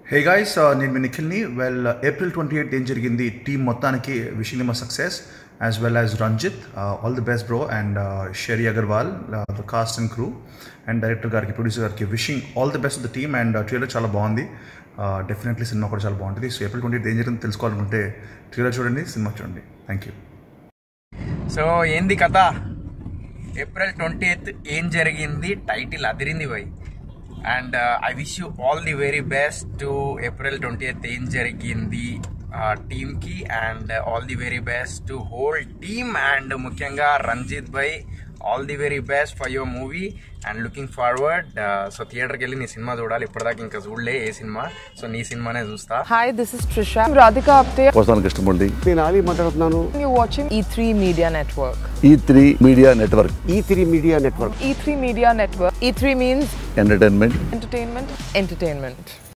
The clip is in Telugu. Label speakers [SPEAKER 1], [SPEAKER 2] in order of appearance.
[SPEAKER 1] హే గాయస్ నేను మీ నిఖిల్ని వెల్ ఏప్రిల్ ట్వంటీ ఎయిత్ ఏం జరిగింది టీం మొత్తానికి wishing my success as well as Ranjith all the best bro and Sherry Agarwal the cast and crew and director గారికి ప్రొడ్యూసర్ గారికి wishing all the best the team and trailer చాలా బాగుంది డెఫినెట్లీ సినిమా కూడా చాలా బాగుంటుంది సో ఏప్రిల్ ట్వంటీ ఎయిత్ ఏం జరిగింది తెలుసుకోవాలనుకుంటే ట్రైలర్ చూడండి సినిమా చూడండి థ్యాంక్ యూ
[SPEAKER 2] సో ఏంది కథ ఏప్రిల్ ట్వంటీ ఎయిత్ ఏం జరిగింది టైటిల్ అదిరింది పోయి and I wish you all the very best to April twenty eighth ఏం జరిగింది టీమ్కి and all the very best to whole team and ముఖ్యంగా రంజిత్ భాయ్ all the very best for your movie and looking forward so థియేటర్కి వెళ్ళి నీ సినిమా చూడాలి ఇప్పటిదాకా ఇంకా చూడలే ఏ సినిమా సో నీ సినిమానే చూస్తా
[SPEAKER 3] Hi, this is Trisha. I'm Radhika Apte.
[SPEAKER 4] వస్తాను కృష్ణమూర్తి
[SPEAKER 5] నేను ఆలీ మాట్లాడుతున్నాను
[SPEAKER 3] You're watching E3 Media Network.
[SPEAKER 4] E three media network
[SPEAKER 5] E three media network
[SPEAKER 3] E3 Media Network. E3 means
[SPEAKER 4] entertainment
[SPEAKER 3] entertainment, entertainment.